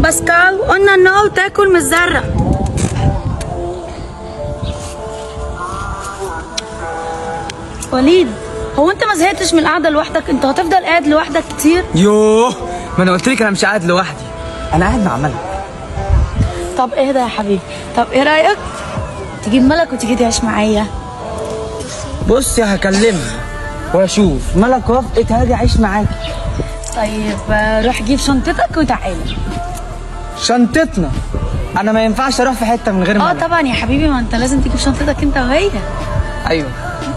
باسكال قلنا النار تاكل من الزرع وليد هو انت ما زهقتش من القعده لوحدك انت هتفضل قاعد لوحدك كتير يوه ما انا قلت لك انا مش قاعد لوحدي انا قاعد مع ملك طب اهدى يا حبيبي طب ايه رايك تجيب ملك وتيجي تعيش معايا بصي هكلمها واشوف ملك وافقت هاجي اعيش معاكي طيب آه، روح جيب شنطتك وتعالى شنطتنا انا ما ينفعش اروح في حته من غير اه ملك طبعا يا حبيبي ما انت لازم تجيب شنطتك انت وهي ايوه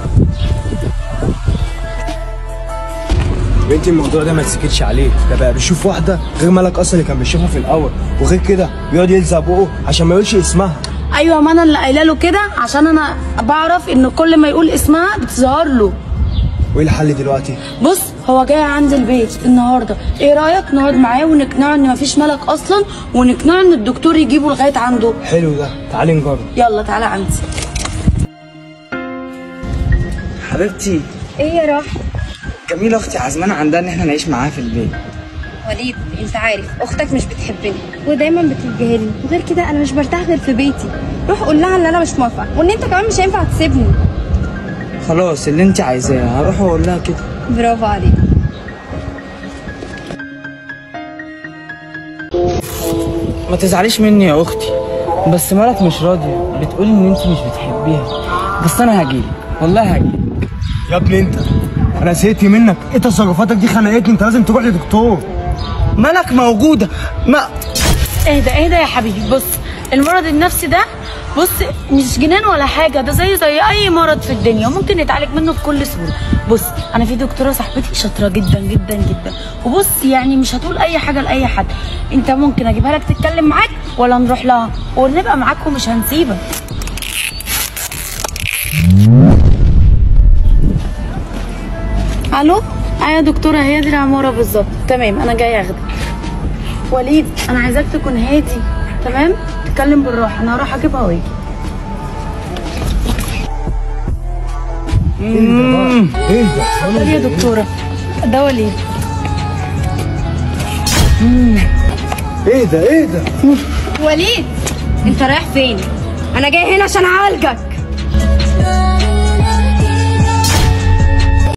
بنتي الموضوع ده ما تسكتش عليه ده بقى بيشوف واحده غير ملك اصلا اللي كان بيشوفها في الاول وغير كده بيقعد يلزق بقه عشان ما يقولش اسمها ايوه ما انا اللي قايله له كده عشان انا بعرف ان كل ما يقول اسمها بتظهر له وايه الحل دلوقتي بص هو جاي عند البيت النهارده ايه رايك نقعد معاه ونقنعه ان مفيش ملك اصلا ونقنعه ان الدكتور يجيبه لغايه عنده حلو ده تعالي نجرب يلا تعالى عندي حبيبتي ايه يا راح جميله اختي عزمانه عندها ان احنا نعيش معاها في البيت وليد انت عارف اختك مش بتحبني ودايما بتتجاهلني وغير كده انا مش برتاح غير في بيتي روح قول لها ان انا مش موافقه وان انت كمان مش هينفع تسيبني خلاص اللي انت عايزاه هروح واقول لها كده برافو عليك ما تزعليش مني يا اختي بس مالك مش راضيه بتقولي ان انت مش بتحبيها بس انا هجيلك والله هجيلك يا ابني انت انا زهقت منك ايه تصرفاتك دي خنقتني انت لازم تروح لدكتور مالك موجوده ما اهدى اهدى يا حبيبي بص المرض النفسي ده بص مش جنان ولا حاجه ده زي زي اي مرض في الدنيا وممكن نتعالج منه بكل سهوله بص انا في دكتوره صاحبتي شاطره جدا جدا جدا وبص يعني مش هتقول اي حاجه لاي حد انت ممكن اجيبها لك تتكلم معاك ولا نروح لها ونبقى معاك ومش هنسيبك الو ايوه يا دكتوره هي دي العماره بالظبط تمام انا جايه اخدك وليد انا عايزاك تكون هادي تمام تتكلم بالراحه انا هروح اجيبها واجي ايه ده طب يا دكتوره ده وليد ايه ده ايه ده وليد انت رايح فين انا جاي هنا عشان اعالجك